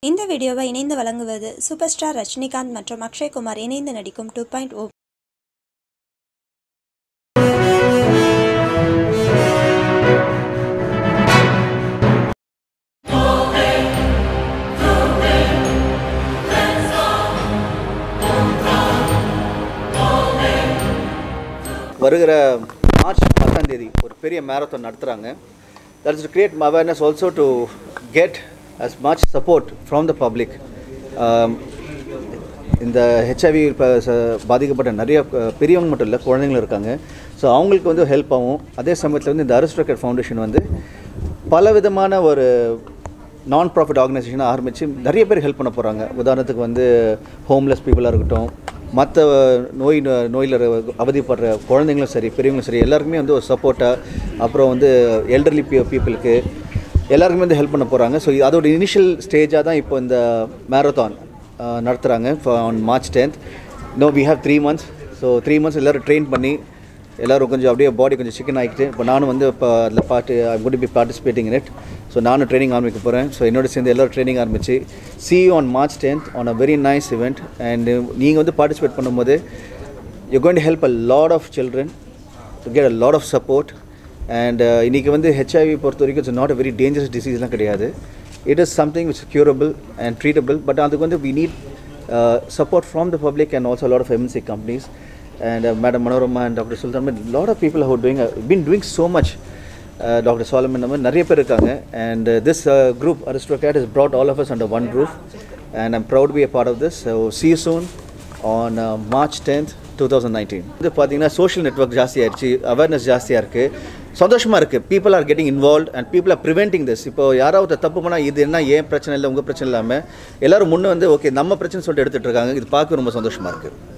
இந்த வீடியோவை இணைந்து வழங்குவது சூப்பர் ஸ்டார் ரஜினிகாந்த் மற்றும் அக்ஷய்குமார் இணைந்து நடிக்கும் டூ பாயிண்ட் ஓ வருகிற மார்ச் பத்தாம் தேதி ஒரு பெரிய மேரத்தான் நடத்துகிறாங்க that is to create awareness also to get as much support from the public இந்த ஹெச்ஐவி பாதிக்கப்பட்ட நிறைய அஹ், பெரியவங்க மட்டும் இல்லை குழந்தைங்களும் இருக்காங்க ஸோ அவங்களுக்கு வந்து ஹெல்ப் ஆகும் அதே சமயத்தில் வந்து இந்த அரிஸ்டோக்கட் ஃபவுண்டேஷன் வந்து பல விதமான ஒரு நான் ப்ராஃபிட் ஆர்கனைசேஷனை ஆரம்பித்து நிறைய பேர் ஹெல்ப் பண்ண போகிறாங்க உதாரணத்துக்கு வந்து ஹோம்லெஸ் பீப்புளாக இருக்கட்டும் மற்ற நோய் நோயில் அவதிப்படுற குழந்தைங்களும் சரி பெரியவங்களும் சரி எல்லாருக்குமே வந்து ஒரு சப்போர்ட்டாக அப்புறம் வந்து எல்டர்லி பீப்புளுக்கு எல்லாருக்குமே வந்து ஹெல்ப் பண்ண போகிறாங்க ஸோ அதோட இனிஷியல் ஸ்டேஜாக தான் இப்போ இந்த மேரத்தான் நடத்துகிறாங்க on March tenth no we have three months so three months எல்லோரும் ட்ரெயின் பண்ணி எல்லோரும் கொஞ்சம் அப்படியே பாடி கொஞ்சம் சிக்கன் ஆகிட்டு இப்போ நானும் வந்து இப்போ அதில் பாட்டு I could be participating in it so நானும் ட்ரைனிங் ஆரம்பிக்க போகிறேன் ஸோ என்னோட சேர்ந்து எல்லோரும் ட்ரைனிங் ஆரம்பிச்சு see on March tenth on a very nice event and நீங்கள் வந்து பார்ட்டிசிபேட் பண்ணும்போது you going to help a lot of children to get a lot of support and இன்றைக்கி வந்து ஹெச்ஐவி பொறுத்த வரைக்கும் it's not a very dangerous டிசீஸ்லாம் கிடையாது it is something which curable and treatable but அதுக்கு வந்து we need support from the public and also lot of MNC companies and uh, Madam Manorama and Dr. Sultan, a lot of people who are doing, uh, been doing so much. Uh, Dr. Solomon, நம்ம நிறைய பேர் இருக்காங்க and uh, this uh, group Aristocrat has brought all of us under one roof and I'm proud to be a part of this. So see you soon on uh, March 10th, 2019. இது பார்த்தீங்கன்னா social network ஜாஸ்தி ஆயிடுச்சு awareness ஜாஸ்தியாக இருக்குது சந்தோஷமாக இருக்குது people are getting involve and people are preventing this இப்போ யாராவது தப்பு பண்ணால் இது என்ன ஏன் பிரச்சனை இல்லை உங்கள் பிரச்சனை இல்லாமல் எல்லாரும் முன்னே வந்து ஓகே நம்ம பிரச்சனை சொல்லிட்டு எடுத்துகிட்டு இருக்காங்க இது பார்க்க ரொம்ப சந்தோஷமாக இருக்குது